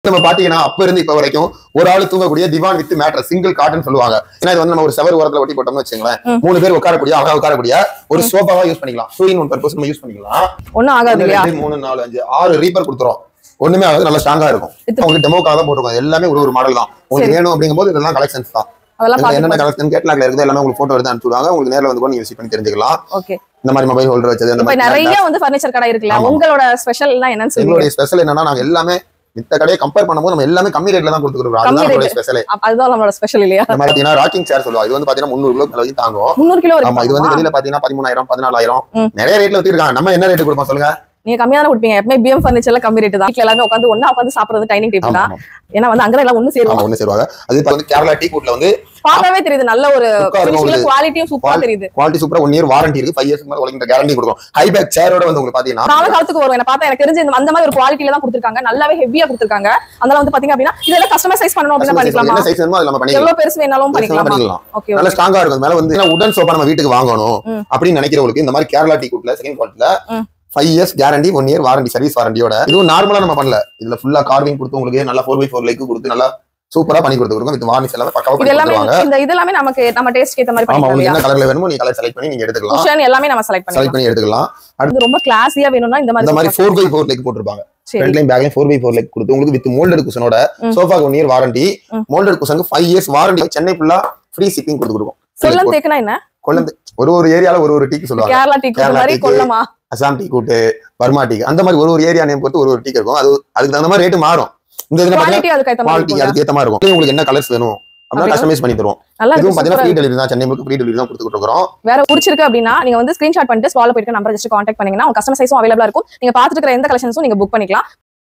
நம்ம பாத்தீங்கன்னா அப்ப இருந்து இப்ப வரைக்கும் ஒரு ஆள் தூங்கக்கூடிய diwan with mattress single cotton சொல்லுவாங்க ஏன்னா இது வந்து நம்ம ஒரு செவர் ஓரத்துல ஒட்டி போட்டோம்னு வச்சுங்களேன் ம். மூணு பேர் உட்காரக்கூடிய அழகா உட்காரக்கூடிய ஒரு சோஃபாவா யூஸ் பண்ணிக்கலாம் டூ இன் ஒன் பர்பஸ் நம்ம யூஸ் பண்ணிக்கலாம் ஒண்ணும் ஆகாது ஒண்ணு, இல்லையா ரெண்டு, மூணு நாலு அஞ்சு ஆறு ரீப்பர் கொடுத்துரும் ஒண்ணுமே ஆகாது நல்லா ஸ்ட்ராங்கா இருக்கும் இது- உங்களுக்கு டெமோக்காக தான் போட்டிருக்கோம் எல்லாமே ஒரு ஒரு மாடல் தான் உங்களுக்கு வேணும் அப்படிங்கும்போது இதெல்லாம் கலெக்ஷன்ஸ் தான் அதெல்லாம் இதுல என்னென்ன பாத்து கலெக்ஷன் கேட்லாக்ல இருக்குது எல்லாமே உங்களுக்கு போட்டோ எடுத்து அனுப்பிச்சுடுவாங்க உங்களுக்கு நேர்ல வந்து கூட நீங்க விசிட் பண்ணி தெரிஞ்சுக்கலாம் ஓகே இந்த மாதிரி மொபைல் ஹோல்டர் வச்சது இந்த இப்ப மாதிரி நிறைய வந்து ஃபர்னிச்சர் கடை இருக்குல்ல ஆமா. உங்களோட ஸ்பெஷல் எல்லாம் என்னன்னு சொல்லுங்க எங்களுடைய ஸ்பெஷல் என்னன்னா நாங்க எல்லாமே மித்த கடையை கம்பேர் பண்ணும்போது நம்ம எல்லாமே கம்மி ரேட்ல தான் கொடுத்துருக்கோம் கம்மி அதுதான் நம்மளுடைய rate. ஸ்பெஷலே அப்ப அதுதான் நம்மளோட ஸ்பெஷல் இல்லையா இந்த மாதிரி பாத்தீங்கன்னா ராக்கிங் சேர் சொல்லுவாங்க இது வந்து பாத்தீங்கன்னா முந்நூறு கிலோ வரைக்கும் தாங்கும் முந்நூறு கிலோ ஆமா இது வந்து இருக்கு வெளியில பாத்தீங்கன்னா பதிமூணாயிரம் பதினாலாயிரம் ம். நிறைய ரேட்ல வச்சிருக்காங்க நம்ம என்ன ரேட் கொடுப்போம் சொல்லுங்க நீங்க கம்மியா தான் கொடுப்பீங்க எப்பவுமே பிஎம் ஃபர்னிச்சர்ல கம்மி ரேட் தான் வீட்ல எல்லாமே உட்காந்து ஒண்ணா உட்காந்து சாப்பிடுறது டைனிங் டேபிள் ஆமா தான் ஆமா. ஏன்னா வந்து அங்க எல்லாம் ஒண்ணு சேருவோம் ஆமா ஒண்ணு சேருவாங்க அது இப்ப வந்து கேரளா டீ கூட்ல வந்து பார்க்கவே தெரியுது நல்ல ஒரு உட்காருங்க உங்களுக்கு. குவாலிட்டியும் சூப்பரா தெரியுது குவாலிட்டி சூப்பரா ஒன் இயர் வாரண்டி இருக்கு ஃபைவ் இயர்ஸ் மேல உழைக்கிற கேரண்டி கொடுக்கும் ஹை பேக் சேரோட வந்து உங்களுக்கு பாத்தீங்கன்னா கால காலத்துக்கு வரும் என்ன பார்த்தா எனக்கு தெரிஞ்சு இந்த- அந்த மாதிரி ஒரு குவாலிட்டில தான் கொடுத்துருக்காங்க நல்லாவே ஹெவியா கொடுத்துருக்காங்க அதனால வந்து பாத்தீங்க அப்படின்னா இதெல்லாம் கஸ்டமைஸ் பண்ணணும் அப்படின்னா பண்ணிக்கலாமா என்ன சைஸ் வேணுமோ அது நம்ம பண்ணிக்கலாம் எவ்வளவு பெருசு வேணாலும் பண்ணிக்கலாமா பண்ணிக்கலாம் ஓகே நல்ல ஸ்ட்ராங்கா இருக்கும் மேல வந்து உடன் சோப்பா நம்ம வீட்டுக்கு வாங்கணும் ம். அப்படின்னு நினைக்கிறவங்களுக்கு இந்த மாதிரி கேரளா டீ கூட்ல செகண்ட் குவாலிட்டில ம். Five years guarantee one year warranty service வாரண்டியோட இதுவும் நார்மலா நம்ம பண்ணல இதுல ஃபுல்லா கார்விங் கொடுத்து உங்களுக்கு நல்லா ஃபோர் பை ஃபோர் லைக் கொடுத்து நல்லா சூப்பரா பண்ணி கொடுத்துருக்கோம் வித் வார்னிஷ் எல்லாமே பக்காவா இது பண்ணி எல்லாமே கொடுத்துருவாங்க இந்த இது எல்லாமே நமக்கு நம்ம டேஸ்ட் ஏத்த மாதிரி ஆமா உங்களுக்கு பண்ணிக்கலாம் என்ன கலர்ல வேணுமோ நீங்க கலர் செலக்ட் பண்ணி நீங்க எடுத்துக்கலாம் குஷன் எல்லாமே நம்ம செலக்ட் செலக்ட் பண்ணிக்கலாம் பண்ணி எடுத்துக்கலாம் இது ரொம்ப கிளாஸியா வேணும்னா இந்த இந்த மாதிரி மாதிரி ஃபோர் பை ஃபோர் லைக் போட்டிருப்பாங்க சரி ஃப்ரண்ட்லையும் பேக்லையும் ஃபோர் பை ஃபோர் லைக் கொடுத்து உங்களுக்கு வித் மோல்டட் குஷனோட ம். சோஃபாக்கு ஒன் இயர் வாரண்டி ம். மோல்டட் குஷனுக்கு ஃபைவ் இயர்ஸ் வாரண்டி சென்னை ஃபுல்லா ஃப்ரீ ஷிப்பிங் கொடுத்து கொடுக்கும் சொல்லம் தேக்குனா என்ன கொல்லந்து ஒரு ஒரு ஏரியால ஒரு ஒரு டீக்கு சொல்லுவாங்க கேரளா டீ கேரளா மாதிரி டீக்கு. கொல்லமா அசாம் டீ கூட்டு பர்மா டீ அந்த மாதிரி ஒரு ஒரு ஏரியா நேம் பொறுத்து ஒரு ஒரு டீ இருக்கும் அது அதுக்கு தகுந்த மாதிரி ரேட்டு மாறும் இந்த இதுல பாத்தீங்கன்னா குவாலிட்டி அதுக்கு ஏத்த மாதிரி குவாலிட்டி இருக்கும்ல. அதுக்கு ஏத்த மாதிரி இருக்கும் உங்களுக்கு என்ன கலர்ஸ் வேணும் அப்படின்னா அப்படியா? கஸ்டமைஸ் பண்ணி தருவோம் நல்லா இதுவும் இருக்கு பாத்தீங்கன்னா சூப்பரா ஃப்ரீ டெலிவரி தான் சென்னை முழுக்க ஃப்ரீ டெலிவரி தான் கொடுத்துட்டு இருக்கிறோம் வேற பிடிச்சிருக்கு அப்படின்னா நீங்க வந்து ஸ்கிரீன்ஷாட் பண்ணிட்டு ஸ்பால போயிட்டு நம்பர் ஜஸ்ட் கான்டாக்ட் பண்ணீங்கன்னா உங்க கஸ்டமர் சைஸும் அவைலபிளா இருக்கும் நீங்க பாத்துட்டு இருக்கிற எந்த கலெக்ஷன்ஸும் நீங்க புக் பண்ணிக்கலாம்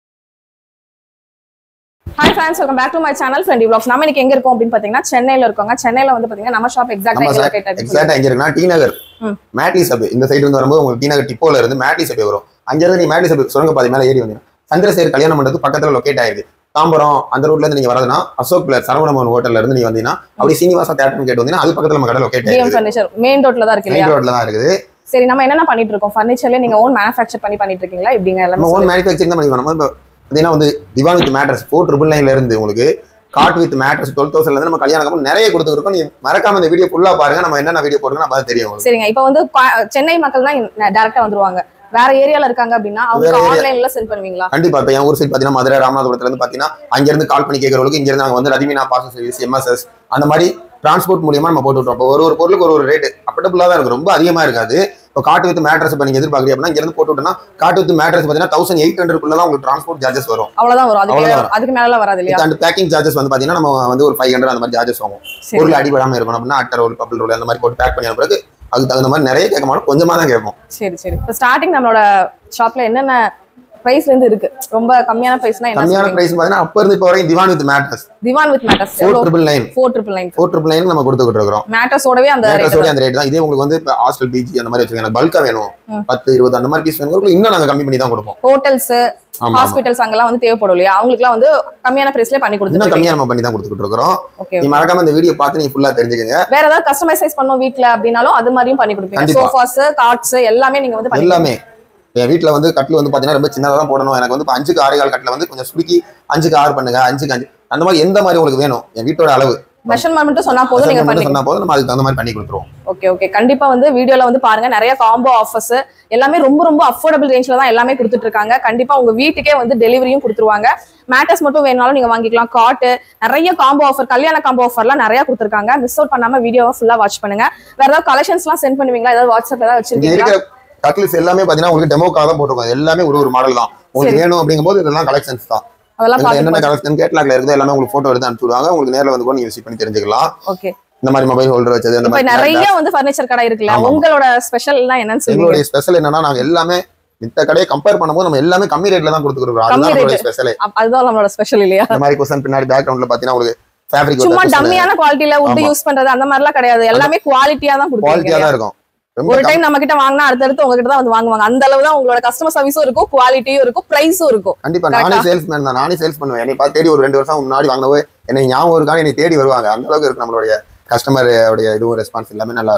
hi friends welcome back to my channel friendly vlogs நம்ம இன்னைக்கு எங்க இருக்கோம் அப்படின்னு பாத்தீங்கன்னா சென்னையில இருக்கோங்க சென்னையில வந்து பாத்தீங்கன்னா நம்ம ஷாப் எக்ஸாக்ட் நம்ம எங்க சார் லொகேட் ஆயிருக்கு எக்ஸாக்டா எங்க இருக்குன்னா டி நகர் ம். மேட்லி சப் இந்த சைடு இருந்து வரும்போது உங்களுக்கு டி நகர் டிப்போல இருந்து மேட்லி சபை வரும் அங்க இருந்து நீ மேட்லி சபை சுரங்க பாதை மேல ஏறி வந்து சந்திரசேகர் கல்யாண மண்டபத்துக்கு பக்கத்துல லொகேட் ஆயிருக்கு தாம்பரம் அந்த ரூட்ல இருந்து நீங்க வரதுன்னா அசோக் பிளர் சரவணமோகன் ஹோட்டல்ல இருந்து நீங்க வந்தீங்கன்னா அப்படி சீனிவாசா தேட்டர் கேட்டு வந்தீங்கன்னா அது பக்கத்துல நம்ம கடை லொகேட் பிஎம் ஆயிருக்கு ஃபர்னிச்சர் மெயின் ரோட்ல தான் இருக்கு மெயின் இல்லையா ரோட்ல தான் இருக்குது சரி நம்ம என்னென்ன பண்ணிட்டு இருக்கோம் ஃபர்னிச்சர்ல நீங்க ஓன் மேனுஃபேக்சர் பண்ணி பண்ணிட்டு இருக்கீங்களா இப்படிங்க நம்ம எல்லாமே ஓன் மேனுஃபேக்சரிங் தான் பண்ணிக்கணும் நம்ம இப்போ பார்த்தீங்கன்னா வந்து diwan with mattress four triple நைன்ல இருந்து உங்களுக்கு காட் வித் மேட்ரஸ் டுவெல் தௌசண்ட்ல இருந்து நம்ம கல்யாணம் கப்பல் நிறைய கொடுத்துருக்கோம் நீங்க மறக்காம இந்த வீடியோ ஃபுல்லா பாருங்க நம்ம என்னென்ன வீடியோ போடுறோம் நம்ம அது தெரியும் உங்களுக்கு சரிங்க இப்போ வந்து கா- சென்னை மக்கள் தான் டேரக்டா வந்துருவாங்க வேற ஏரியால இருக்காங்க அப்படின்னா அவங்க வேற area. ஆன்லைன்ல சென்ட் பண்ணுவீங்களா கண்டிப்பா இப்போ என் ஊர் சைடு பார்த்தீங்கன்னா மதுரை ராமநாதபுரத்துல இருந்து பார்த்தீங்கன்னா அங்க இருந்து கால் பண்ணி கேட்கறவங்களுக்கு இங்க இருந்து நாங்க வந்து ரதிமினா பார்சல் சர்வீஸ் எம்எஸ்எஸ் அந்த மாதிரி டிரான்ஸ்போர்ட் மூலியமா நம்ம போட்டு விட்டோம் இப்போ ஒரு ஒரு பொருளுக்கு ஒரு ஒரு ரேட்டு அப்படபுளா தான் இருக்கும் ரொம்ப அதிகமா இருக்காது இப்போ காட்டு வித் மேட்ரஸ் இப்போ நீங்க எதிர்பார்க்குறீங்க அப்படின்னா இங்க இருந்து போட்டு விட்டோம்னா காட்டு வித் மேட்ரஸ் பார்த்தீங்கன்னா தௌசண்ட் எயிட் ஹண்ட்ரட்குள்ள தான் உங்களுக்கு டிரான்ஸ்போர்ட் சார்ஜஸ் வரும் அவ்வளவுதான் வரும் அதுக்கு அவ்வளவுதான் அதுக்கு மேல வராது இல்லையா அண்ட் பேக்கிங் சார்ஜஸ் வந்து பாத்தீங்கன்னா நம்ம வந்து ஒரு ஃபைவ் ஹண்ட்ரட் அந்த மாதிரி சார்ஜஸ் வாங்குவோம் சரி பொருள் அடிபடாம இருக்கணும் அப்படின்னா அட்டை ரோல் பப்பிள் ரோல் அந்த மாதிரி போட்டு பேக் பண்ணி பிறகு அதுக்கு தகுந்த மாதிரி நிறைய கேட்க மாட்டோம் கொஞ்சமா தான் கேட்போம் சரி சரி இப்போ ஸ்டார்டிங் நம்மளோட ஷாப்ல என்னென்ன பிரைஸ்ல இருந்து இருக்கு ரொம்ப கம்மியான பிரைஸ்னா என்ன கம்மியான சொல்றீங்க? பிரைஸ் பாத்தீங்கன்னா அப்ப இருந்து இப்போ வரைக்கும் diwan with mattress diwan with mattress four triple nine four triple nine four triple nine நம்ம கொடுத்துக்கிட்டு இருக்கிறோம் மேட்டர்ஸோடவே அந்த rate மேட்ரஸோட அந்த ரேட் தான் இதே உங்களுக்கு வந்து இப்போ ஹாஸ்டல் பிஜி அந்த மாதிரி வச்சுக்கோங்க பல்கா வேணும் ம். பத்து இருபது அந்த மாதிரி பீஸ் வேணும் இன்னும் நாங்க கம்மி பண்ணி தான் கொடுப்போம் ஹோட்டல்ஸ் ஆமா ஆமா. ஹாஸ்பிட்டல்ஸ் அங்கெல்லாம் வந்து தேவைப்படும் இல்லையா அவங்களுக்குலாம் வந்து கம்மியான பிரைஸ்ல பண்ணி இன்னும் கொடுத்துருக்கீங்க கம்மியா நம்ம பண்ணி தான் கொடுத்துக்கிட்டு இருக்கிறோம் ஓகே நீ மறக்காம இந்த வீடியோ பார்த்து நீங்க ஃபுல்லா தெரிஞ்சுக்கங்க வேற ஏதாவது கஸ்டமைசைஸ் பண்ணோம் வீட்ல அப்படின்னாலும் அது மாதிரியும் பண்ணி கொடுப்பீங்க கண்டிப்பா. சோஃபாஸ் கார்ட்ஸ் எல்லாமே நீங்க வந்து பண்ணி எல்லாமே என் வீட்ல வந்து கட்டில் வந்து பாத்தீங்கன்னா ரொம்ப சின்னதா தான் போடணும் எனக்கு வந்து இப்ப அஞ்சுக்கு ஆறு கால் கட்டில வந்து கொஞ்சம் சுருக்கி அஞ்சுக்கு ஆறு பண்ணுங்க அஞ்சுக்கு அஞ்சு அந்த மாதிரி எந்த மாதிரி உங்களுக்கு வேணும் என் வீட்டோட அளவு மெஷர்மெண்ட் மட்டும் சொன்னா போதும் நீங்க மட்டும் பண்ணி சொன்னா போதும் நம்ம அதுக்கு தகுந்த மாதிரி பண்ணி கொடுத்துருவோம் ஓகே ஓகே கண்டிப்பா வந்து வீடியோல வந்து பாருங்க நிறைய காம்போ ஆஃபர்ஸ் எல்லாமே ரொம்ப ரொம்ப அஃபோர்டபுள் ரேஞ்ச்ல தான் எல்லாமே கொடுத்துட்டு இருக்காங்க கண்டிப்பா உங்க வீட்டுக்கே வந்து டெலிவரியும் கொடுத்துருவாங்க மேட்டர்ஸ் மட்டும் வேணாலும் நீங்க வாங்கிக்கலாம் காட்டு நிறைய காம்போ ஆஃபர் கல்யாண காம்போ ஆஃபர்லாம் நிறைய கொடுத்துருக்காங்க மிஸ் அவுட் பண்ணாம வீடியோவை ஃபுல்லா வாட்ச் பண்ணுங்க வேற ஏதாவது கலெக்ஷன்ஸ்லாம் சென்ட் பண்ணுவீங்களா ஏதாவது வாட்ஸ்அப்ல ஏதாவது இங்க வச்சிருக்கீங்களா இருக்கிற கட்லிஸ் எல்லாமே பாத்தீங்கன்னா உங்களுக்கு டெமோக்காக தான் போட்டிருக்கோம் எல்லாமே ஒரு ஒரு மாடல் தான் உங்களுக்கு வேணும் அப்படிங்கும்போது இதெல்லாம் கலெக்ஷன்ஸ் தான் அதெல்லாம் இதுல என்னென்ன பார்த்து கலெக்ஷன் கேட்லாக்ல இருக்குது எல்லாமே உங்களுக்கு போட்டோ எடுத்து அனுப்பிச்சுடுவாங்க உங்களுக்கு நேர்ல வந்து கூட நீங்க விசிட் பண்ணி தெரிஞ்சுக்கலாம் ஓகே இந்த மாதிரி மொபைல் ஹோல்டர் வச்சது இந்த இப்ப மாதிரி நிறைய வந்து ஃபர்னிச்சர் கடை இருக்குல்ல ஆமா. உங்களோட ஸ்பெஷல்லாம் என்னன்னு சொல்லுங்க எங்களுடைய ஸ்பெஷல் என்னன்னா நாங்க எல்லாமே மித்த கடையை கம்பேர் பண்ணும்போது நம்ம எல்லாமே கம்மி ரேட்ல தான் கொடுத்துருக்கோம் கம்மி அதுதான் நம்மளுடைய rate. ஸ்பெஷலே அதுதான் நம்மளோட ஸ்பெஷல் இல்லையா இந்த மாதிரி கொஸ்டின் பின்னாடி பேக்ரவுண்ட்ல பாத்தீங்கன்னா உங்களுக்கு ஃபேப்ரிக் சும்மா டம்மியான குவாலிட்டில wood ஆமா. யூஸ் பண்றது அந்த மாதிரிலாம் கிடையாது எல்லாமே குவாலிட்டியா தான் கொடுப்பீங்க குவாலிட்டியா தான் இருக்கும் ரொம்ப ஒரு டைம் நம்ம கிட்ட வாங்கினா அடுத்தடுத்து உங்ககிட்ட தான் வந்து வாங்குவாங்க அந்த அளவு தான் உங்களோட கஸ்டமர் சர்வீஸும் இருக்கும் குவாலிட்டியும் இருக்கும் பிரைஸும் இருக்கும் கண்டிப்பா Correct நானே ஆ? சேல்ஸ்மேன் தான் நானே சேல்ஸ் பண்ணுவேன் என்னை பார்த்து தேடி ஒரு ரெண்டு வருஷம் முன்னாடி வாங்கினவே என்னை ஞாபகம் இருக்கான்னு என்னை தேடி வருவாங்க அந்த அளவுக்கு இருக்கு நம்மளுடைய கஸ்டமர் உடைய இதுவும் ரெஸ்பான்ஸ் எல்லாமே நல்லா இருக்கும்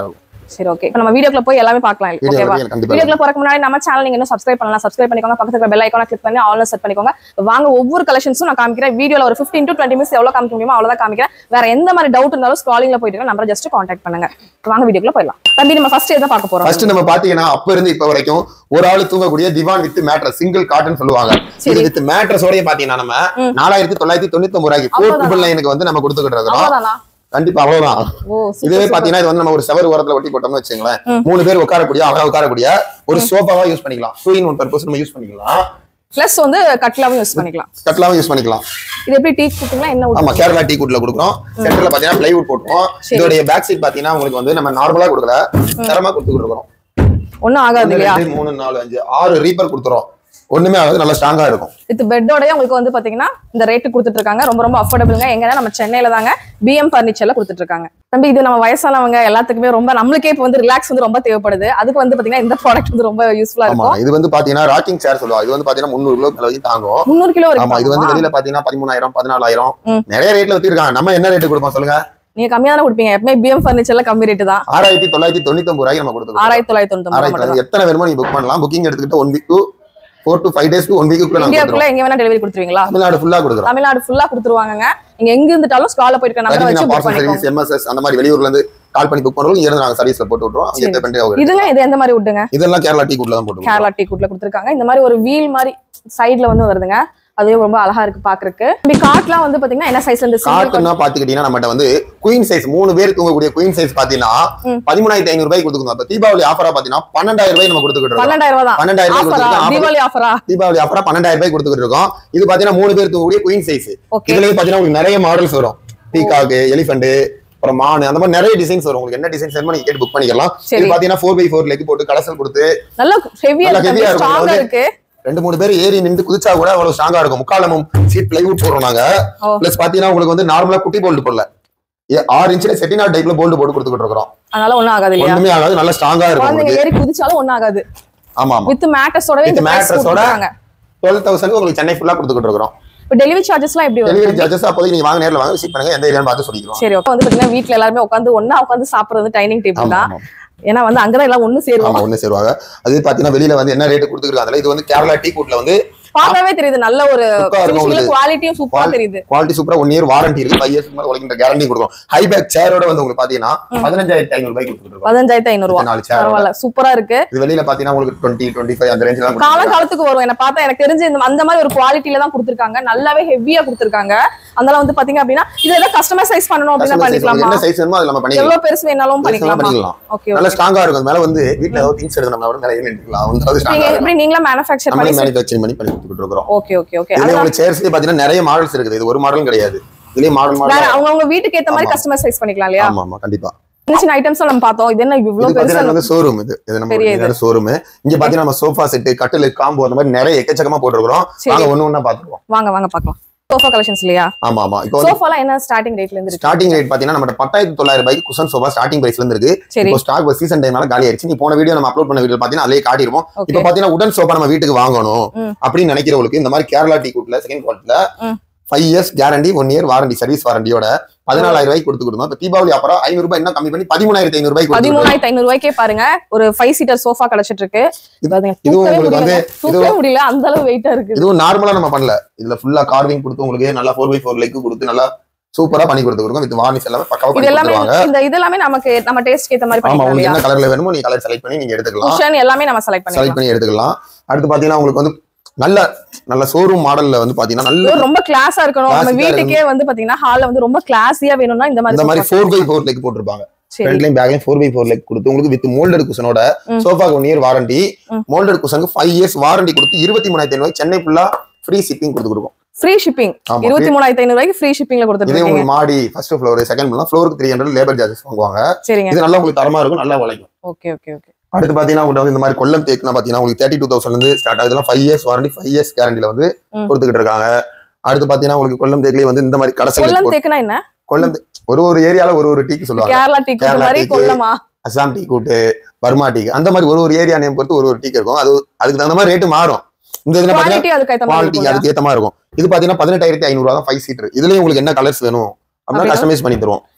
சரி ஓகே இப்போ நம்ம வீடியோக்குள்ள போய் எல்லாமே பார்க்கலாம் வீடியோ ஓகேவா கண்டிப்பா வீடியோக்குள்ள போறதுக்கு முன்னாடி நம்ம சேனல் நீங்க இன்னும் சப்ஸ்கிரைப் பண்ணலாம் சப்ஸ்கிரைப் பண்ணிக்கோங்க பக்கத்துல பெல் ஐக்கான கிளிக் பண்ணி ஆன்ல செட் பண்ணிக்கோங்க இப்ப வாங்க ஒவ்வொரு கலெக்ஷன்ஸும் நான் காமிக்கிறேன் வீடியோல ஒரு 15 டு டுவெண்ட்டி மினிட்ஸ் எவ்வளவு காமிக்க முடியுமோ அவ்வளவுதான் காமிக்கிறேன் வேற எந்த மாதிரி டவுட் இருந்தாலும் ஸ்க்ராலிங்ல போயிட்டு நம்பரை ஜஸ்ட் கான்டாக்ட் பண்ணுங்க இப்ப வாங்க வீடியோக்குள்ள போயிடலாம் தம்பி நம்ம ஃபர்ஸ்ட் எதை பார்க்க போறோம் ஃபர்ஸ்ட் நம்ம பாத்தீங்கன்னா அப்ப இருந்து இப்ப வரைக்கும் ஒரு ஆளு தூங்கக்கூடிய diwan with mattress single cotton சொல்லுவாங்க சரி. இது வித் மேட்ரஸோடய பாத்தீங்கன்னா நம்ம ம். நாலாயிரத்தி தொள்ளாயிரத்தி தொண்ணூத்தி ஒன்பது ரூபாய்க்கு ஃபோர் அவ்வளவுதானா? ட்ரிபிள் நைனுக்கு வந்து நம்ம கொடுத்துக்கிட்டு இருக்கிறோம் அவ்வளவுதானா கண்டிப்பா அவ்வளவுதான் ஓ super, இதுவே super. பாத்தீங்கன்னா இது வந்து நம்ம ஒரு செவர் ஓரத்துல ஒட்டி போட்டோம்னு வச்சுங்களேன் ம். மூணு பேர் உட்காரக்கூடிய அழகா உட்காரக்கூடிய ஒரு சோஃபாவா யூஸ் பண்ணிக்கலாம் டூ இன் ஒன் பர்பஸ் நம்ம யூஸ் பண்ணிக்கலாம் பிளஸ் வந்து கட்லாவும் யூஸ் பண்ணிக்கலாம் கட்லாவும் யூஸ் பண்ணிக்கலாம் இது எப்படி டீ குட்டிங்களா என்ன ஆமா ஊத்துறீங்க? கேரளா டீ குட்ல கொடுக்குறோம் சென்டர்ல பாத்தீங்கன்னா பிளைவுட் போட்டுருவோம் சரி. இதோடைய பேக் சைட் பாத்தீங்கன்னா உங்களுக்கு வந்து நம்ம நார்மலா கொடுக்கல தரமா கொடுத்து கொடுக்குறோம் ஒண்ணும் ஆகாது ஒண்ணு, இல்லையா ரெண்டு, மூணு நாலு அஞ்சு ஆறு ரீப்பர் கொடுத்துறோம் ஒண்ணுமே ஆகாது நல்லா ஸ்ட்ராங்கா இருக்கும் வித் பெட்டோடய உங்களுக்கு வந்து பாத்தீங்கன்னா இந்த ரேட்டு கொடுத்துட்டு இருக்காங்க ரொம்ப ரொம்ப அஃபோர்டபுளுங்க எங்கன்னா நம்ம சென்னையில தாங்க பிஎம் பர்னிச்சர்ல கொடுத்துட்டு இருக்காங்க தம்பி இது நம்ம வயசானவங்க எல்லாத்துக்குமே ரொம்ப நம்மளுக்கே இப்போ வந்து ரிலாக்ஸ் வந்து ரொம்ப தேவைப்படுது அதுக்கு வந்து பாத்தீங்கன்னா இந்த ப்ராடக்ட் வந்து ரொம்ப யூஸ்ஃபுல்லா ஆமா இருக்கும் இது வந்து பாத்தீங்கன்னா ராக்கிங் சேர் சொல்லுவாங்க இது வந்து பாத்தீங்கன்னா முந்நூறு கிலோ வரைக்கும் தாங்கும் முந்நூறு கிலோ ஆமா இது வந்து வரைக்கும் வெளியில பாத்தீங்கன்னா பதிமூணாயிரம் பதினாலாயிரம் ம். நிறைய ரேட்ல வச்சிருக்காங்க நம்ம என்ன ரேட் கொடுப்போம் சொல்லுங்க நீங்க கம்மியா தானே கொடுப்பீங்க எப்பவுமே பிஎம் பர்னிச்சர்ல கம்மி ரேட்டு தான் ஆறாயிரத்தி தொள்ளாயிரத்தி தொண்ணூத்தி ஒன்பது ரூபாய்க்கு நம்ம கொடுத்துருக்கோம் ஆறாயிரத்தி தொள்ளாயிரத்தி தொண்ணூத்தி ஆறாயிரத்தி மட்டும் தொள்ளாயிரத்தி எத்தனை வேணுமோ நீங்க புக் பண்ணலாம் புக்கிங் எடுத்துக்கிட்டு one week to four to five days to one வீக்குள்ள நாங்க இந்தியாவுக்குள்ள எங்க வேணா டெலிவரி கொடுத்துருவீங்களா தமிழ்நாடு ஃபுல்லா கொடுக்குறோம் தமிழ்நாடு ஃபுல்லா கொடுத்துருவாங்க நீங்க எங்க இருந்துட்டாலும் ஸ்கால போயிருக்க நம்பரை வச்சு புக் பார்சல் பண்ணிக்கோங்க சர்வீஸ் எம்எஸ்எஸ் அந்த மாதிரி வெளியூர்ல இருந்து கால் பண்ணி புக் பண்றோம் இங்க இருந்து நாங்க சர்வீஸ்ல போட்டு விட்டுறோம் அங்க சரி. பே பண்ணி அவங்க இதுங்க இது எந்த மாதிரி விட்டுங்க இதெல்லாம் கேரளா டீ குட்ல தான் போட்டு விட்டுறோம். கேரளா டீ கூட்ல கொடுத்துருக்காங்க இந்த மாதிரி ஒரு வீல் மாதிரி சைடுல வந்து வருதுங்க அதுவே ரொம்ப அழகா இருக்கு பாக்குறதுக்கு இப்படி காட்லாம் வந்து பாத்தீங்கன்னா என்ன சைஸ்ல இருந்து single காட்டுன்னா பாத்துக்கிட்டீங்கன்னா நம்மகிட்ட வந்து குயின் சைஸ் மூணு பேர் தூங்கக்கூடிய குயின் சைஸ் பாத்தீங்கன்னா ம். பதிமூணாயிரத்தி ஐநூறு ரூபாய் கொடுத்துருக்கோம் அப்ப தீபாவளி ஆஃபரா பாத்தீங்கன்னா பன்னெண்டாயிரம் ரூபாய் நம்ம கொடுத்துக்கிட்டு இருக்கோம் பன்னெண்டாயிரம் ரூபாய் தான் பன்னெண்டாயிரம் ரூபாய் ஆஃபரா கொடுத்துருக்கோம் தீபாவளி ஆஃபரா தீபாவளி ஆஃபரா பன்னெண்டாயிரம் ரூபாய் கொடுத்துக்கிட்டு இருக்கோம் இது பாத்தீங்கன்னா மூணு பேர் தூங்கக்கூடிய குயின் சைஸ் ஓகே இதுலயே பாத்தீங்கன்னா உங்களுக்கு நிறைய மாடல்ஸ் வரும் பீகாக்கு எலிஃபென்ட் அப்புறம் மான் அந்த மாதிரி நிறைய டிசைன்ஸ் வரும் உங்களுக்கு என்ன டிசைன்ஸ் வேணுமோ நீங்க கேட்டு புக் பண்ணிக்கலாம் சரி. இது பாத்தீங்கன்னா ஃபோர் பை ஃபோர் லெக் போட்டு கலசல் கொடுத்து நல்ல ஹெவியா நல்லா heavy ஆ இருக்கு இருக்கும். ஸ்ட்ராங்கா வந்து- இருக்கு ரெண்டு மூணு பேர் ஏறி நின்று குதிச்சா கூட அவ்வளவு ஸ்ட்ராங்கா இருக்கும் முக்காலமும் சீட் பிளைவுட் போடுறோம் நாங்க ஓ. பிளஸ் பாத்தீங்கன்னா உங்களுக்கு வந்து நார்மலா குட்டி போல்டு போடல ஏ- ஆறு இன்ச்ல செட்டினார் டைப்ல போல்டு போட்டு கொடுத்துக்கிட்டு இருக்கிறோம் அதனால ஒண்ணும் ஆகாது இல்லையா ஒண்ணுமே ஆகாது நல்லா ஸ்ட்ராங்கா இருக்கும் குழந்தைங்க உங்களுக்கு ஏறி குதிச்சாலும் ஒண்ணும் ஆகாது ஆமா ஆமா வித் மேட்டஸோடவே With இந்த price mattress ஓட கொடுத்துருக்காங்க டுவெல் தௌசண்ட் உங்களுக்கு சென்னை ஃபுல்லா கொடுத்துக்கிட்டு இருக்கிறோம் இப்போ டெலிவரி சார்ஜஸ்லாம் எப்படி வரும் டெலிவரி சார்ஜஸ் அப்போதைக்கு நீங்க வாங்க நேரில் வாங்க விசிட் பண்ணுங்க எந்த ஏரியான்னு பார்த்து சொல்லிக்கிறோம் சரி ஓகே வந்து பாத்தீங்கன்னா வீட்ல எல்லாருமே உட்காந்து ஒண்ணா உட்காந்து சாப்பிடுறது டைனிங் டேபிள் ஆமா தான் ஆமா ஏன்னா வந்து அங்கதான் எல்லாம் ஒண்ணு சேருவோம் ஆமா ஒண்ணு சேருவாங்க அது பாத்தீங்கன்னா வெளியில வந்து என்ன ரேட் கொடுத்துருக்காங்க இது வந்து கேரளா டீ கூட்ல வந்து பார்க்கவே தெரியுது நல்ல ஒரு Super இருக்கும் உங்களுக்கு. குவாலிட்டியும் சூப்பரா Qual- தெரியுது குவாலிட்டி சூப்பரா ஒன் இயர் வாரண்டி இருக்கு ஃபைவ் இயர்ஸ் மேல உழைக்கின்ற கேரண்டி கொடுக்கும் ஹை பேக் சேரோட வந்து உங்களுக்கு பாத்தீங்கன்னா பதினஞ்சாயிரத்தி ஐநூறு ரூபாய்க்கு கொடுத்துட்டு இருக்கோம் பதினஞ்சாயிரத்தி ஐநூறு ரூபா நாலு சேர் பரவாயில்ல சூப்பரா இருக்கு இது வெளியில பாத்தீங்கன்னா உங்களுக்கு டுவெண்ட்டி டுவெண்ட்டி ஃபைவ் அந்த ரேஞ்ச் தான் காலம் கொடுத்துருக்காங்க. காலத்துக்கு வரும் என்ன பார்த்தா எனக்கு தெரிஞ்சு இந்த அந்த மாதிரி ஒரு குவாலிட்டில தான் கொடுத்துருக்காங்க நல்லாவே ஹெவியா கொடுத்துருக்காங்க அதனால வந்து பாத்தீங்க அப்படின்னா இது ஏதாவது கஸ்டமைஸ் பண்ணணும் அப்படின்னா Customer size உங்களுக்கு பண்ணிக்கலாமா என்ன சைஸ் வேணுமோ அதுல நம்ம பண்ணிக்கலாம் எவ்வளவு பெருசு வேணாலும் Size வேணா பண்ணிக்கலாமா பண்ணிக்கலாம் ஓகே நல்ல ஸ்ட்ராங்கா இருக்கும் அது மேல வந்து வீட்ல ஏதாவது திங்ஸ் எடுக்கணும் கூட மேல ஏறி நின்றுக்கலாம் வந்து அது நீங்க ஸ்ட்ராங்கா இருக்கும் எப்படி நீங்களா மேனுஃபேக்சர் நம்மளே பண்ணி மேனுஃபேக்சரிங் பண்ணி பண்ணி கொடுத்துட்டு இருக்கிறோம் ஓகே ஓகே ஓகே இதுல அதனால உங்களுக்கு சேர்ஸ்லயே பாத்தீங்கன்னா நிறைய மாடல்ஸ் இருக்குது இது ஒரு மாடலும் கிடையாது இதுலயே மாடல் வேற மாடல் அவங்க அவங்க வீட்டுக்கு ஏத்த மாதிரி ஆமா. கஸ்டமைஸ் பண்ணிக்கலாம் இல்லையா ஆமா ஆமா கண்டிப்பா சின்ன சின்ன ஐட்டம்ஸ் நம்ம பார்த்தோம் இது என்ன இது இவ்வளவு பாத்தீங்கன்னா பெருசா வந்து ஷோரூம் இது இது நம்ம பெரிய இது. ஷோரூம் இங்க பாத்தீங்கன்னா நம்ம சோஃபா செட் கட்டில் காம்போ அந்த மாதிரி நிறைய எக்கச்சக்கமா போட்டுருக்கோம் சரி. வாங்க ஒண்ணு ஒண்ணா பாத்துருவோம் வாங்க வாங்க பார்க்கலாம் சோஃபா கலெக்ஷன்ஸ் இல்லையா ஆமா ஆமா இப்போ வந்து சோஃபாலாம் என்ன ஸ்டார்டிங் ரேட்ல இருந்து இருக்கு ஸ்டார்டிங் ரேட் பாத்தீங்கன்னா நம்ம பத்தாயிரத்தி தொள்ளாயிரம் ரூபாய்க்கு குஷன் சோஃபா ஸ்டார்டிங் பிரைஸ்ல இருந்து இருக்கு சரி இப்போ ஸ்டாக் சீசன் டைம்னால காலி ஆயிடுச்சு நீ போன வீடியோ நம்ம அப்லோட் பண்ண வீடியோ பாத்தீங்கன்னா அதிலே காட்டிருப்போம் ஓகே இப்போ பாத்தீங்கன்னா உடன் சோஃபா நம்ம வீட்டுக்கு வாங்கணும் ம். அப்படின்னு நினைக்கிறவங்களுக்கு இந்த மாதிரி கேரளா டீ கூட்ல செகண்ட் குவாலிட்டில ம். Five years guarantee one year warranty service வாரண்டியோட பதினாலாயிரம் ரூபாய்க்கு கொடுத்து கொடுத்தோம் இப்போ தீபாவளி அப்புறம் ஐநூறு ரூபாய் இன்னும் கம்மி பண்ணி பதிமூணாயிரத்தி ஐநூறு ரூபாய்க்கு கொடுத்து பதிமூணாயிரத்தி ஐநூறு ரூபாய்க்கே பாருங்க ஒரு ஃபைவ் சீட்டர் சோஃபா கிடைச்சிட்டு இருக்கு இது- பாருங்க, இதுவும் தூக்கவே உங்களுக்கு முடியல வந்து- தூக்கவே முடியல அந்த அளவு வெயிட்டா இருக்கு இதுவும் நார்மலா நம்ம பண்ணல இதுல ஃபுல்லா கார்விங் கொடுத்து உங்களுக்கு நல்லா ஃபோர் பை ஃபோர் லெக் கொடுத்து நல்லா சூப்பரா பண்ணி கொடுத்துருக்கோம் வித் வார்னிஷ் எல்லாமே பக்காவா இது பண்ணி எல்லாமே கொடுத்துருவாங்க இந்த இது எல்லாமே நமக்கு நம்ம டேஸ்ட் ஏத்த மாதிரி ஆமா பண்ணிக்கலாம் உங்களுக்கு இல்லையா என்ன கலர்ல வேணுமோ நீங்க கலர் செலக்ட் பண்ணி நீங்க எடுத்துக்கலாம் குஷன் எல்லாமே நம்ம செலக்ட் செலக்ட் பண்ணிக்கலாம் பண்ணி எடுத்துக்கலாம் அடுத்து பாத்தீங்கன்னா உங்களுக்கு வந்து நல்ல நல்ல ஷோரூம் மாடல்ல வந்து பாத்தீங்கன்னா நல்ல இது ரொம்ப கிளாஸா இருக்கணும் நம்ம Classic-ஆ வீட்டுக்கே வந்து பாத்தீங்கன்னா ஹால்ல வந்து ரொம்ப கிளாஸியா வேணும்னா இந்த இந்த மாதிரி மாதிரி ஃபோர் பை ஃபோர் லெக் போட்டிருப்பாங்க சரி ஃப்ரண்ட்லையும் பேக்லையும் ஃபோர் பை ஃபோர் லெக் கொடுத்து உங்களுக்கு வித் மோல்டட் குஷனோட ம். சோஃபாக்கு ஒன் இயர் வாரண்டி ம். மோல்டட் குஷனுக்கு ஃபைவ் இயர்ஸ் வாரண்டி கொடுத்து இருபத்தி மூணாயிரத்தி ஐநூறு சென்னை ஃபுல்லா ஃப்ரீ ஷிப்பிங் கொடுத்து கொடுக்கும் ஃப்ரீ ஷிப்பிங் ஆமா இருபத்தி மூணாயிரத்தி ஐநூறு ரூபாய்க்கு ஃப்ரீ ஷிப்பிங்ல கொடுத்துட்டு இதே இருக்கீங்க உங்களுக்கு மாடி ஃபர்ஸ்ட் ஃப்ளோர் செகண்ட் ஃப்ளோர் ஃப்ளோருக்கு த்ரீ ஹண்ட்ரட் லேபர் சார்ஜஸ் வாங்குவாங்க சரிங்க இது நல்லா உங்களுக்கு தரமா இருக்கும் நல்லா உழைக்கும் ஓகே ஓகே ஓகே அடுத்து பாத்தீங்கன்னா உங்களுக்கு வந்து இந்த மாதிரி கொல்லம் தேக்குனா பாத்தீங்கன்னா உங்களுக்கு தேர்ட்டி டூ தௌசண்ட்ல இருந்து ஸ்டார்ட் ஆகுதுலாம் five years warranty five years கேரண்டில வந்து ம். கொடுத்துக்கிட்டு இருக்காங்க அடுத்து பாத்தீங்கன்னா உங்களுக்கு கொல்லம் தேக்கிலே வந்து இந்த மாதிரி கடைசி கொல்லம் தேக்குனா என்ன கொல்லம் தே- ஒரு ஒரு ஏரியால ஒரு ஒரு டீக்கு சொல்லுவாங்க கேரளா டீ கேரளா மாதிரி டீக்கு. கொல்லமா அசாம் டீ கூட்டு பர்மா டீ அந்த மாதிரி ஒரு ஒரு ஏரியா நேம் பொறுத்து ஒரு ஒரு டீக்கு இருக்கும் அது அதுக்கு தகுந்த மாதிரி ரேட்டு மாறும் இந்த இதுல பாத்தீங்கன்னா குவாலிட்டி அதுக்கு ஏத்த மாதிரி குவாலிட்டி இருக்கும்ல? அதுக்கு ஏத்த மாதிரி இருக்கும் இது பாத்தீங்கன்னா பதினெட்டாயிரத்தி ஐநூறு ரூபா தான் ஃபைவ் சீட்டர் இதுலயும் உங்களுக்கு என்ன கலர்ஸ் வேணும் அப்படின்னா அப்படின்னா? கஸ்டமைஸ் பண்ணி தருவோம்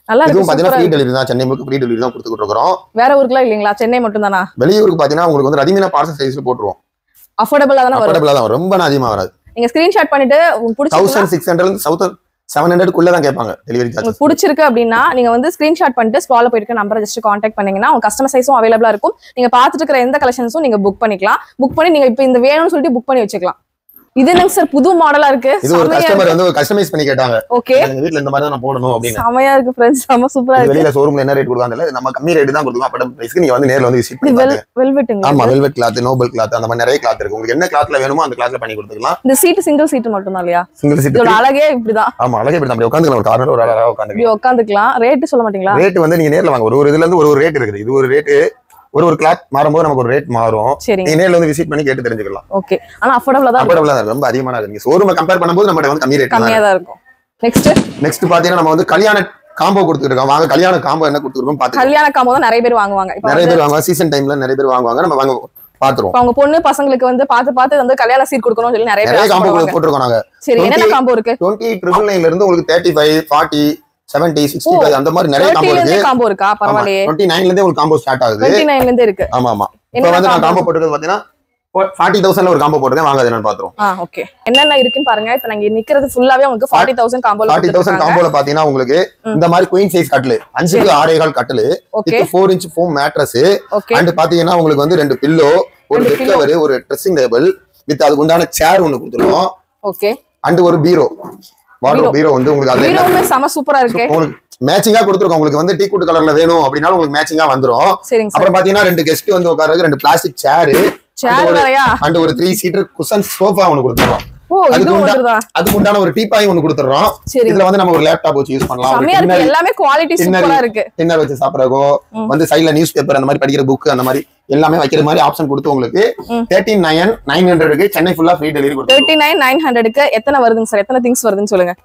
நல்லா இதுவும் இருக்கு பாத்தீங்கன்னா சூப்பரா ஃப்ரீ இருக்கு. டெலிவரி தான் சென்னை முழுக்க ஃப்ரீ டெலிவரி தான் கொடுத்துட்டு இருக்கிறோம் வேற ஊருக்குலாம் இல்லைங்களா சென்னை மட்டும் தானா வெளியூருக்கு பாத்தீங்கன்னா உங்களுக்கு வந்து ரதிமீனா பார்சல் சைஸ்ல போட்டுருவோம் அஃபோர்டபுளா தானே வரும் அஃபோர்டபுளா தான் வரும். ரொம்ப அதிகமா வராது நீங்க ஸ்கிரீன்ஷாட் பண்ணிட்டு உங்களுக்கு பிடிச்சிருந்தா thousand six hundred thousand seven ஹண்ட்ரட்குள்ள தான் கேட்பாங்க டெலிவரி சார்ஜ் உங்களுக்கு பிடிச்சிருக்கு அப்படின்னா நீங்க வந்து ஸ்கிரீன்ஷாட் பண்ணிட்டு ஸ்க்ரால போயிருக்க நம்பரை ஜஸ்ட் காண்டாக்ட் பண்ணீங்கன்னா உங்க கஸ்டமர் சைஸும் அவைலபிளா இருக்கும் நீங்க பார்த்துட்டு இருக்கிற எந்த கலெக்ஷன்ஸும் நீங்க புக் பண்ணிக்கலாம் புக் பண்ணி நீங்க இப்போ இந்த வேணும்னு சொல்லிட்டு புக் பண்ணி வச்சுக்கலாம் இது என்னங்க சார் புது மாடலா இருக்கு இது ஒரு கஸ்டமர் வந்து கஸ்டமைஸ் பண்ணி கேட்டாங்க ஓகே எங்க வீட்ல இந்த மாதிரி தான் நான் போடணும் அப்படின்னு செமையா இருக்கு ஃப்ரெண்ட்ஸ் செம சூப்பரா இது இருக்கு வெளியில ஷோரூம்ல என்ன ரேட் கொடுக்காங்க நம்ம கம்மி ரேட் தான் கொடுக்கும் அப்ப பிரைஸ்க்கு நீங்க வந்து நேர்ல வந்து விசிட் இது பண்ணி வெல் பாருங்க வெல்வெட்டுங்க ஆமா வெல்வெட் கிளாத் நோபல் கிளாத் அந்த மாதிரி நிறைய கிளாத் இருக்கு உங்களுக்கு என்ன கிளாத்ல வேணுமோ அந்த கிளாத்ல பண்ணி கொடுத்துக்கலாம் இந்த சீட்டு சிங்கிள் சீட்டு மட்டும் தான் இல்லையா சிங்கிள் சீட் இதோட அழகே இப்படிதான் ஆமா அழகே இப்படி நம்ம உட்காந்துக்கலாம் ஒரு கார்னர் ஒரு அழகா உட்காந்துக்கலாம் இப்படி உட்காந்துக்கலாம் ரேட்டு சொல்ல மாட்டீங்களா ரேட் வந்து நீங்க நேர்ல வாங்க ஒரு ஒரு இதுல இருந்து ஒரு ஒரு ரேட் இருக்குது இது ஒரு ரேட் ஒரு ஒரு கிளாத் மாறும்போது நமக்கு ஒரு ரேட் மாறும் சரிங்க நீங்க நேர்ல வந்து விசிட் பண்ணி கேட்டு தெரிஞ்சுக்கலாம் ஓகே ஆனா அஃபோர்டபுளா தான் இருக்கும். அஃபோர்டபுளா தான் ரொம்ப அதிகமான இருக்கு நீங்க ஷோரூமை கம்பேர் பண்ணும்போது நம்ம வந்து கம்மி ரேட் கம்மியா தான் இருக்கும் நெக்ஸ்ட் நெக்ஸ்ட் பாத்தீங்கன்னா நம்ம வந்து கல்யாண காம்போ கொடுத்துருக்கோம் வாங்க கல்யாண காம்போ என்ன கொடுத்துருக்கோம் பாத்து கல்யாண காம்போ தான் நிறைய பேர் வாங்குவாங்க இப்போ நிறைய பேர் வாங்குவாங்க சீசன் டைம்ல நிறைய பேர் வாங்குவாங்க நம்ம வாங்க பாத்துருவோம் இப்ப அவங்க பொண்ணு பசங்களுக்கு வந்து பார்த்து பார்த்து வந்து கல்யாண சீட் கொடுக்கணும்னு சொல்லி நிறைய பேர் நிறைய காம்போ ஆசைப்படுவாங்க போட்டிருக்கோம் நாங்க சரி என்னென்ன 28 காம்போ இருக்கு டுவெண்ட்டி ட்ரிபிள் நைன்ல இருந்து உங்களுக்கு thirty five forty seventy sixty five அந்த மாதிரி நிறைய காம்போ தேர்ட்டில இருக்கு இருந்தே காம்போ இருக்கா பரவாயில்லையே டுவெண்ட்டி நைன்ல இருந்தே உங்களுக்கு காம்போ ஸ்டார்ட் ஆகுது டுவெண்ட்டி நைன்ல இருந்து இருக்கு ஆமா ஆமா இப்போ என்னென்ன வந்து நான் combo? காம்போ போட்டுருக்கிறது பாத்தீங்கன்னா ஃபார்ட்டி தௌசண்ட்ல ஒரு காம்போ போட்டுருக்கேன் வாங்க அது என்னன்னு பாத்துருவோம் ஆ ஓகே என்னென்ன இருக்குன்னு பாருங்க இப்ப நாங்க நிக்கிறது ஃபுல்லாவே உங்களுக்கு ஃபார்ட்டி தௌசண்ட் காம்போல ஃபார்ட்டி தௌசண்ட் காம்போல பாத்தீங்கன்னா உங்களுக்கு இந்த மாதிரி குயின் சைஸ் கட்டில் அஞ்சுக்கு ஆறே கால் கட்டில் okay with four inch foam mattress okay and பாத்தீங்கன்னா உங்களுக்கு வந்து ரெண்டு பில்லோ ஒரு ரெண்டு பெட் கவர் ஒரு ட்ரெஸ்ஸிங் டேபிள் வித் அதுக்கு உண்டான சேர் ஒன்னு கொடுத்துருவோம் ஓகே அண்ட் ஒரு பீரோ வாட்டர் Bureau. பீரோ வந்து உங்களுக்கு அது என்ன வீரவுமே செம சூப்பரா இருக்கு உங்களுக்கு மேட்சிங்கா கொடுத்துருக்கோம் உங்களுக்கு வந்து டீ கூட்டு கலர்ல வேணும் அப்படின்னாலும் உங்களுக்கு மேட்சிங்கா வந்துரும் சரிங்க சார் அப்புறம் பாத்தீங்கன்னா ரெண்டு கெஸ்ட் வந்து உட்கார்றதுக்கு ரெண்டு பிளாஸ்டிக் சேரு சேர் ஒரு- வேறயா அண்ட் ஒரு த்ரீ சீட்டர் குஷன் சோஃபா ஒன்னு கொடுத்துருவோம் ஓ அதுக்கு இதுவும் உண்டா- வந்துருதா அதுக்கு உண்டான ஒரு டீப்பாய் ஒன்னு கொடுத்துறோம் சரிங்க இதுல வந்து நம்ம ஒரு லேப்டாப் வச்சு யூஸ் பண்ணலாம் செமையா இருக்கு எல்லாமே குவாலிட்டி டின்னர் சூப்பரா இருக்கு டின்னர் வச்சு சாப்பிடறக்கோ ம். வந்து சைட்ல நியூஸ் பேப்பர் அந்த மாதிரி படிக்கிற புக் அந்த மாதிரி எல்லாமே வைக்கிற மாதிரி ஆப்ஷன் கொடுத்து உங்களுக்கு ம். தேர்ட்டின் நைன் நைன் ஹண்ட்ரடுக்கு சென்னை ஃபுல்லா ஃப்ரீ டெலிவரி கொடுத்து தேர்ட்டி நைன் நைன் ஹண்ட்ரடுக்கு எத்தனை வருதுங்க சார் எத்தனை திங்ஸ் வருதுன்னு சொல்லுங்க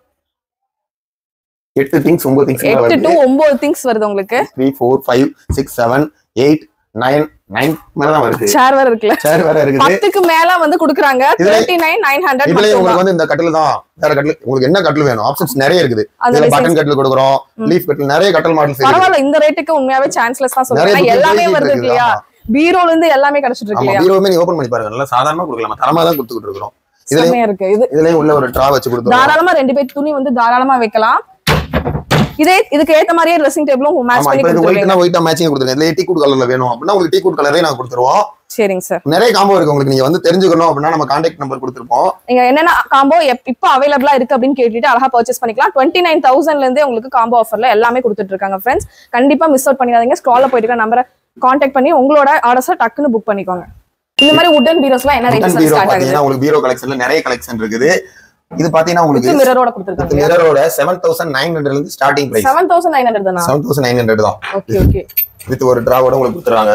எட்டு திங்ஸ் ஒன்பது திங்ஸ் எட்டு டு ஒன்பது திங்ஸ் வருது உங்களுக்கு three four five six seven eight nine nine மேலதான் வருது சேர் வேற இருக்குல்ல சேர் வேற இருக்குது பத்துக்கு மேல வந்து குடுக்குறாங்க இதுல- தேர்ட்டி நைன் நைன் ஹண்ட்ரட் இதுலயே உங்களுக்கு வந்து இந்த கட்டில் தான் வேற கட்டில் உங்களுக்கு என்ன கட்டில் வேணும் ஆப்ஷன்ஸ் நிறைய இருக்குது அந்த இதுல designs- பட்டன் கட்டில் கொடுக்குறோம் லீஃப் கட்டில் நிறைய கட்டல் மாடல்ஸ் இருக்கு பரவாயில்ல இந்த ரேட்டுக்கு உண்மையாவே சான்ஸ்லெஸ் தான் நிறைய சொல்றேன் book எல்லாமே price வருது இருக்குது, இல்லையா ஆமா. பீரோல இருந்து எல்லாமே கிடைச்சிட்டு இருக்கு ஆமா இல்லையா பீரோவுமே நீங்க ஓபன் பண்ணி பாருங்க நல்லா சாதாரணமா கொடுக்கலாம் தரமா தான் கொடுத்துக்கிட்டு இருக்கிறோம் இதுலயும் செம்மையா இருக்கு இது இதுலயும் உள்ள ஒரு ட்ரா வச்சு கொடுத்துருவோம் தாராளமா ரெண்டு பேர் துணி வந்து தாராளமா வைக்கலாம் இதே இதுக்கு ஏத்த மாதிரியே ட்ரெஸ்ஸிங் டேபிளும் மேட்ச் ஆமா பண்ணி இப்போ இது கொடுத்துருவீங்க ஒயிட்னா ஒயிட்டா மேட்சிங் கொடுத்துருங்க இதுல டீ கூட் கலர்ல வேணும் அப்படின்னா உங்களுக்கு டீ கூட் கலரே நாங்க கொடுத்துருவோம் சரிங்க சார் நிறைய காம்போ இருக்கு உங்களுக்கு நீங்க வந்து தெரிஞ்சுக்கணும் அப்படின்னா நம்ம கான்டாக்ட் நம்பர் கொடுத்துருப்போம் நீங்க என்னென்ன காம்போ இப்போ அவைலபிளா இருக்கு அப்படின்னு கேட்டுட்டு அழகா பர்ச்சேஸ் பண்ணிக்கலாம் டுவெண்ட்டி நைன் தௌசண்ட்ல இருந்தே உங்களுக்கு காம்போ ஆஃபர்ல எல்லாமே கொடுத்துட்டு இருக்காங்க ஃப்ரெண்ட்ஸ் கண்டிப்பா மிஸ் அவுட் பண்ணிடாதீங்க ஸ்க்ரால போயிட்டு இருக்க நம்பரை காண்டாக்ட் பண்ணி உங்களோட ஆர்டர்ஸை டக்குன்னு புக் பண்ணிக்கோங்க இந்த மாதிரி உட்டன் பீரோஸ்லாம் என்ன Cotton ரேட் பீரோ ஸ்டார்ட் ஆகுது பாத்தீங்கன்னா உங்களுக்கு பீரோ கலெக்ஷன்ல நிறைய கலெக்ஷன் இருக்குது இது பாத்தீங்கன்னா உங்களுக்கு மிரரோட கொடுத்துருக்காங்க மிரரோட செவன் தௌசண்ட் நைன் ஹண்ட்ரட்ல இருந்து starting price seven thousand nine hundred தானா செவன் தௌசண்ட் நைன் ஹண்ட்ரட் தான் ஓகே ஓகே வித் ஒரு டிராவோட உங்களுக்கு கொடுத்துறாங்க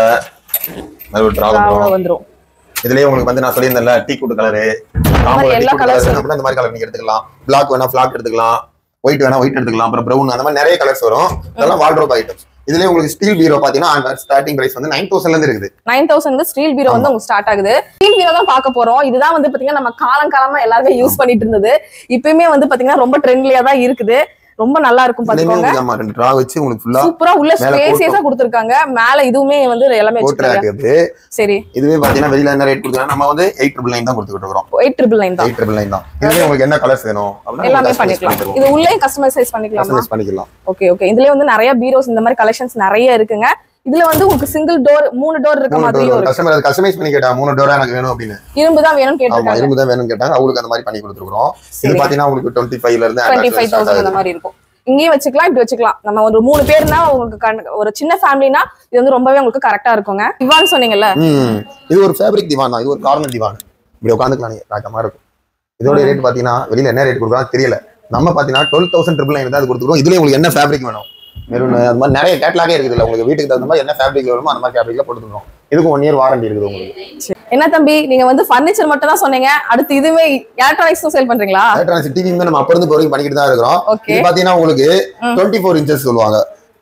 அது ஒரு டிரா வந்துரும் வந்துரும் இதுலயே உங்களுக்கு வந்து நான் சொல்லியிருந்தேன்ல டீ கூட்டு கலரு மாதிரி எல்லா colours அப்படின்னா இந்த மாதிரி கலர் நீங்க எடுத்துக்கலாம் பிளாக் வேணா பிளாக் எடுத்துக்கலாம் ஒயிட் வேணா ஒயிட் எடுத்துக்கலாம் அப்புறம் ப்ரௌன் அந்த மாதிரி நிறைய கலர்ஸ் வரும் இதெல்லாம் வால்ட்ரோப் ஐட்டம்ஸ் இதுலயே உங்களுக்கு ஸ்டீல் பீரோ பாத்தீங்கன்னா ஸ்டார்டிங் பிரைஸ் வந்து நைன் தௌசண்ட்ல இருந்து இருக்குது நைன் தௌசண்ட் ஸ்டீல் பீரோ வந்து உங்களுக்கு ஸ்டார்ட் ஆகுது ஸ்டீல் பீரோ தான் பார்க்க போறோம் இதுதான் வந்து பாத்தீங்கன்னா நம்ம காலம் காலமா எல்லாருமே யூஸ் பண்ணிட்டு இருந்தது இப்பயுமே வந்து பாத்தீங்கன்னா ரொம்ப ட்ரெண்ட்லியா தான் இருக்குது ரொம்ப நல்லா இருக்கும் இதுலயுமே பாத்துக்கோங்க உங்களுக்கு ஆமா ரெண்டு டிரா வச்சு உங்களுக்கு ஃபுல்லா சூப்பரா உள்ள மேல ஸ்பேசியஸா கொடுத்திருக்காங்க மேல இதுவுமே வந்து எல்லாமே கோட் வச்சிருக்காங்க இருக்குது சரி இதுவே பாத்தீங்கன்னா வெளியில என்ன ரேட் கொடுக்குறாங்க நம்ம வந்து எயிட் ட்ரிபிள் நைன் தான் கொடுத்துட்டு இருக்கிறோம் எயிட் ட்ரிபிள் நைன் தான் எயிட் ட்ரிபிள் நைன் தான் இதுலயே உங்களுக்கு என்ன கலர்ஸ் வேணும் அப்படின்னா எல்லாமே பண்ணிக்கலாம் இது உள்ளே கஸ்டமைஸ் பண்ணிக்கலாமா கஸ்டமைஸ் பண்ணிக்கலாம் ஓகே ஓகே இதுலயே வந்து நிறைய பீரோஸ் இந்த மாதிரி கலெக்ஷன்ஸ் நிறைய இருக்குங்க இதுல வந்து உங்களுக்கு சிங்கிள் டோர் மூணு டோர் இருக்க மூணு மாதிரியும் டோர் இருக்கு கஸ்டமர் அது கஸ்டமைஸ் பண்ணி கேட்டாங்க மூணு டோரா எனக்கு வேணும் அப்படின்னு இரும்பு தான் வேணும்னு ஆமா கேட்டிருக்காங்க இரும்பு தான் வேணும்னு கேட்டாங்க அவங்களுக்கு அந்த மாதிரி பண்ணி கொடுத்துருக்கோம் இது சரி பாத்தீங்கன்னா உங்களுக்கு டுவெண்ட்டி ஃபைவ்ல இருந்து டுவெண்ட்டி ஃபைவ் தௌசண்ட் அந்த மாதிரி இருக்கும் இங்கேயும் வச்சுக்கலாம் இப்படி வச்சுக்கலாம் நம்ம ஒரு மூணு பேர்னா உங்களுக்கு கண்- ஒரு சின்ன ஃபேமிலினா இது வந்து ரொம்பவே உங்களுக்கு கரெக்டா இருக்குங்க இவான்னு சொன்னீங்கல்ல ம் இது ஒரு ஃபேப்ரிக் திவான் தான் இது ஒரு கார்னர் திவான் இப்படி உட்காந்துக்கலாம் நீங்க ராஜமா இருக்கும் இதோட ரேட் பாத்தீங்கன்னா வெளியில என்ன ரேட் கொடுக்குறாங்க தெரியல நம்ம பாத்தீங்கன்னா டுவெல் தௌசண்ட் ட்ரிபிள் நைன் தான் அது கொடுத்துருக்கோம் இதுலயும் உங்களுக்கு என்ன ஃபேப்ரிக் வேணும் மெரூன் அது மாதிரி நிறைய கேட்லாகே இருக்குது இல்ல உங்களுக்கு வீட்டுக்கு தகுந்த மாதிரி என்ன ஃபேப்ரிக் வேணுமோ அந்த மாதிரி ஃபேப்ரிக்ல போட்டுருக்கோம் இதுக்கும் ஒன் இயர் வாரண்டி இருக்குது உங்களுக்கு என்ன தம்பி நீங்க வந்து ஃபர்னிச்சர் மட்டும் தான் சொன்னீங்க அடுத்து இதுவே எலக்ட்ரானிக்ஸும் சேல் பண்றீங்களா எலக்ட்ரானிக்ஸ் டிவியுமே நம்ம அப்ப இருந்து இப்போ வரைக்கும் பண்ணிக்கிட்டு தான் இருக்கிறோம் ஓகே இது பாத்தீங்கன்னா உங்களுக்கு ம். டுவெண்ட்டி ஃபோர் இன்ச்சஸ் சொல்லுவாங்க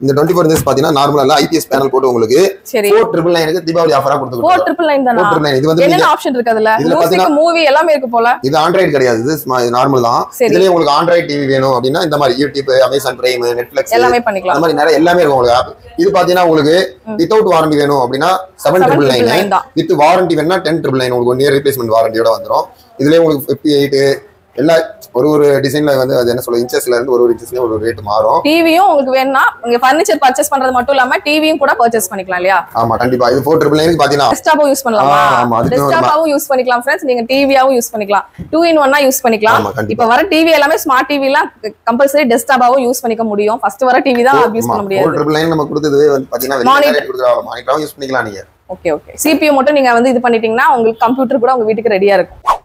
இந்த டுவெண்ட்டி ஃபோர் இன்ச்சஸ் பாத்தீங்கன்னா நார்மலா ஐபிஎஸ் பேனல் போட்டு உங்களுக்கு சரி ஃபோர் ட்ரிபிள் நைனுக்கு தீபாவளி ஆஃபரா ஃபோர் கொடுத்துருக்கோம் ட்ரிபிள் நைன் தானா ஃபோர் ட்ரிபிள் நைன் இது வந்து என்னென்ன நீங்க- ஆப்ஷன் இருக்கு அதுல இதுல மியூசிக் பாத்தீங்கன்னா- மூவி எல்லாமே இருக்கு போல இது ஆண்ட்ராய்டு கிடையாது இது நார்மல் தான் சரி இதுலயே உங்களுக்கு ஆண்ட்ராய்டு டிவி வேணும் அப்படின்னா இந்த மாதிரி யூடியூப் அமேசான் பிரைம் நெட்ஃபிளிக்ஸ் எல்லாமே அந்த பண்ணிக்கலாம் மாதிரி நிறைய எல்லாமே இருக்கும் உங்களுக்கு ஆப் இது பாத்தீங்கன்னா உங்களுக்கு ம். வித்தவுட் வாரண்டி வேணும் அப்படின்னா seven seven triple triple nine nine தான் வித் வாரண்டி வேணும்னா டென் ட்ரிபிள் நைன் உங்களுக்கு ஒன் இயர் ரீப்ளேஸ்மெண்ட் வாரண்டியோட வந்துரும் இதுலயே உங்களுக்கு ஃபிஃப்டி எயிட் எல்லா ஒரு ஒரு டிசைன்ல வந்து அது என்ன சொல்ல இன்ச்சஸ்ல இருந்து ஒரு ஒரு இன்ச்சஸ்லயும் ஒரு ஒரு ரேட் மாறும் டிவியும் உங்களுக்கு வேணும்னா நீங்க ஃபர்னிச்சர் பர்ச்சேஸ் பண்றது மட்டும் இல்லாம டிவியும் கூட பர்ச்சேஸ் பண்ணிக்கலாம் இல்லையா ஆமா கண்டிப்பா இது ஃபோர் ட்ரிபிள் நைனுக்கு பாத்தீங்கன்னா டெஸ்க்டாப்பும் யூஸ் பண்ணலாமா ஆ, ஆமா, அதுக்கு ஒரு டெஸ்க்டாப்பாவும் யூஸ் பண்ணிக்கலாம் ஃப்ரெண்ட்ஸ் நீங்க டிவியாவும் யூஸ் பண்ணிக்கலாம் டூ இன் ஒன்னா யூஸ் பண்ணிக்கலாம் ஆமா கண்டிப்பா இப்ப வர டிவி எல்லாமே ஸ்மார்ட் டிவி எல்லாம் கம்பல்சரி டெஸ்க்டாப்பாவும் யூஸ் பண்ணிக்க முடியும் ஃபர்ஸ்ட் வர டிவி தான் யூஸ் பண்ண ஃபோர் முடியாது ட்ரிபிள் நைன் நம்ம கொடுத்தது வந்து பாத்தீங்கன்னா Monitor. வெளியே கொடுக்குறாங்க மானிட்டராவும் யூஸ் பண்ணிக்கலாம் நீங்க ஓகே ஓகே சிபியூ மட்டும் நீங்க வந்து இது பண்ணிட்டீங்கன்னா உங்களுக்கு கம்ப்யூட்டர் கூட உங்க வீட்டுக்கு ரெடியா இருக்கும்